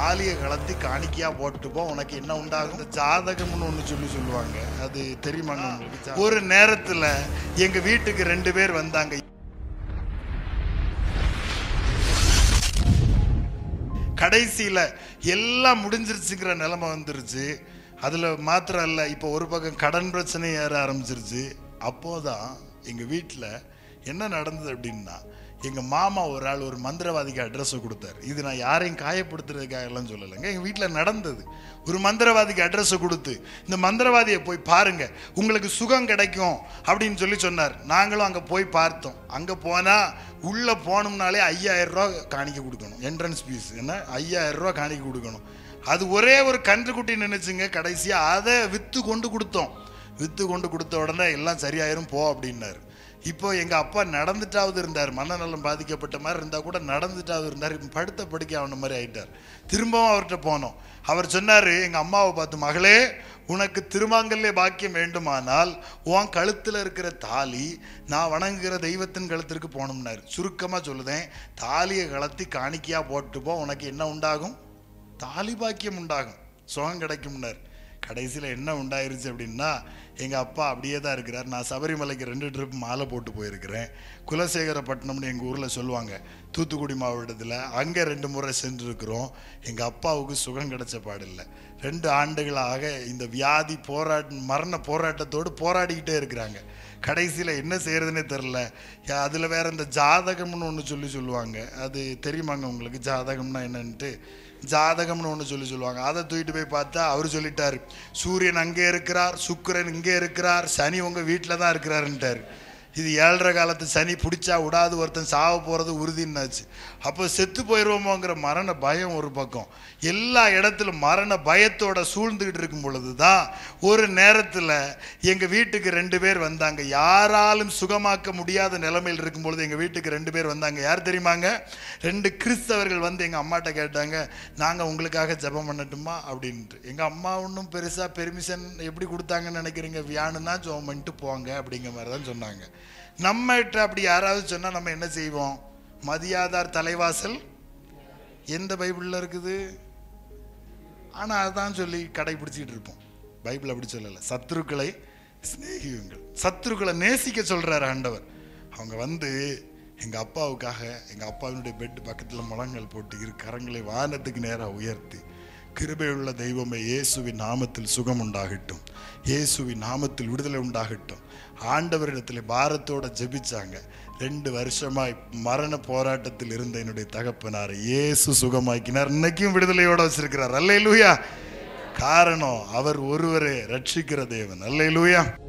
தாலியை கலத்தி காணிக்கையா போட்டு போ உனக்கு என்ன உண்டாகும் இந்த ஜாதகம்னு ஒண்ணு சொல்லி சொல்லுவாங்க அது தெரியுமாங்க உங்களுக்கு ஒரு நேரத்துல எங்க வீட்டுக்கு ரெண்டு பேர் வந்தாங்க கடைசியில எல்லாம் முடிஞ்சிருச்சுங்கிற நிலைமை வந்துருச்சு அதுல மாத்திரம் இல்ல இப்போ ஒரு பக்கம் கடன் பிரச்சனை ஏற ஆரம்பிச்சிருச்சு அப்போதான் எங்க வீட்டில் என்ன நடந்தது அப்படின்னா எங்க மாமா ஒரு ஆள் ஒரு மந்திரவாதிக்கு அட்ரஸ் கொடுத்தாரு இது நான் யாரையும் காயப்படுத்துறதுக்காக எல்லாம் சொல்லலைங்க எங்க வீட்டில் நடந்தது ஒரு மந்திரவாதிக்கு அட்ரஸ் கொடுத்து இந்த மந்திரவாதியை போய் பாருங்க உங்களுக்கு சுகம் கிடைக்கும் அப்படின்னு சொல்லி சொன்னார் நாங்களும் அங்க போய் பார்த்தோம் அங்க போனா உள்ள போனோம்னாலே ஐயாயிரம் ரூபா காணிக்க கொடுக்கணும் என்ட்ரன்ஸ் ஃபீஸ் என்ன ஐயாயிரம் ரூபா காணிக்க கொடுக்கணும் அது ஒரே ஒரு கன்றுக்குட்டி நினைச்சுங்க கடைசியா அதை வித்து கொண்டு கொடுத்தோம் வித்து கொண்டு கொடுத்த உடனே எல்லாம் சரியாயிரும் போ அப்படின்னாரு இப்போ எங்க அப்பா நடந்துட்டாவது இருந்தார் மனநலம் பாதிக்கப்பட்ட மாதிரி இருந்தா கூட நடந்துட்டாவது இருந்தார் இப்ப படுத்த படுக்க ஆன மாதிரி ஆயிட்டார் திரும்பவும் அவர்கிட்ட போனோம் அவர் சொன்னாரு எங்க அம்மாவை பார்த்து மகளே உனக்கு திருமாங்கல்ய பாக்கியம் வேண்டுமானால் உன் கழுத்துல இருக்கிற தாலி நான் வணங்குகிற தெய்வத்தின் கழுத்திற்கு போகணும்னாரு சுருக்கமா சொல்லுதேன் தாலியை கலத்தி காணிக்கையா போட்டு போ உனக்கு என்ன உண்டாகும் தாலி பாக்கியம் உண்டாகும் சுகம் கிடைக்கும்னார் கடைசியில் என்ன உண்டாயிருச்சு அப்படின்னா எங்கள் அப்பா அப்படியே தான் இருக்கிறார் நான் சபரிமலைக்கு ரெண்டு ட்ரிப் மாலை போட்டு போயிருக்கிறேன் குலசேகரப்பட்டினம்னு எங்கள் ஊரில் சொல்லுவாங்க தூத்துக்குடி மாவட்டத்தில் அங்கே ரெண்டு முறை சென்றிருக்கிறோம் எங்கள் அப்பாவுக்கு சுகம் கிடைச்ச பாடில்லை ரெண்டு ஆண்டுகளாக இந்த வியாதி போராட்ட மரண போராட்டத்தோடு போராடிக்கிட்டே இருக்கிறாங்க கடைசியில் என்ன செய்யறதுனே தெரில அதில் வேற இந்த ஜாதகம்னு ஒன்று சொல்லி சொல்லுவாங்க அது தெரியுமாங்க உங்களுக்கு ஜாதகம்னா என்னன்ட்டு ஜாதகம்னு ஒன்று சொல்லி சொல்லுவாங்க அதை தூக்கிட்டு போய் பார்த்தா அவர் சொல்லிட்டாரு சூரியன் அங்கே இருக்கிறார் சுக்கிரன் இங்கே இருக்கிறார் சனி உங்கள் வீட்டில் தான் இருக்கிறாருன்ட்டார் இது ஏழரை காலத்து சனி பிடிச்சா விடாது ஒருத்தன் சாவ போகிறது உறுதின்னாச்சு அப்போ செத்து போயிடுவோமோங்கிற மரண பயம் ஒரு பக்கம் எல்லா இடத்துலும் மரண பயத்தோட சூழ்ந்துக்கிட்டு இருக்கும் பொழுது தான் ஒரு நேரத்தில் எங்கள் வீட்டுக்கு ரெண்டு பேர் வந்தாங்க யாராலும் சுகமாக்க முடியாத நிலைமையில் இருக்கும் பொழுது எங்கள் வீட்டுக்கு ரெண்டு பேர் வந்தாங்க யார் தெரியுமாங்க ரெண்டு கிறிஸ்தவர்கள் வந்து எங்கள் அம்மாட்ட கேட்டாங்க நாங்கள் உங்களுக்காக ஜெபம் பண்ணட்டுமா அப்படின்ட்டு எங்கள் அம்மா ஒன்றும் பெருசாக பெர்மிஷன் எப்படி கொடுத்தாங்கன்னு நினைக்கிறீங்க வியானுன்னா ஜெபம் பண்ணிட்டு போங்க அப்படிங்கிற மாதிரி தான் சொன்னாங்க நம்மகிட்ட அப்படி யாராவது சொன்னால் நம்ம என்ன செய்வோம் மதியாதார் தலைவாசல் எந்த பைபிளில் இருக்குது ஆனால் அதான் சொல்லி கடைபிடிச்சிட்டு இருப்போம் பைபிள் அப்படி சொல்லலை சத்துருக்களை சிநேகியுங்கள் சத்துருக்களை நேசிக்க சொல்றாரு ஆண்டவர் அவங்க வந்து எங்க அப்பாவுக்காக எங்க அப்பாவினுடைய பெட் பக்கத்துல முழங்கள் போட்டு இரு கரங்களை வானத்துக்கு நேராக உயர்த்தி கிருபையுள்ள தெய்வமே இயேசுவின் நாமத்தில் சுகம் உண்டாகட்டும் இயேசுவின் நாமத்தில் விடுதலை உண்டாகட்டும் ஆண்டவரிடத்தில் பாரத்தோட ஜெபிச்சாங்க ரெண்டு வருஷமாய் மரண போராட்டத்தில் இருந்த என்னுடைய தகப்பனார் இயேசு சுகமாக்கினார் இன்னைக்கும் விடுதலையோட வச்சிருக்கிறார் அல்லேலூயா காரணம் அவர் ஒருவரே ரட்சிக்கிற தேவன் அல்லேலூயா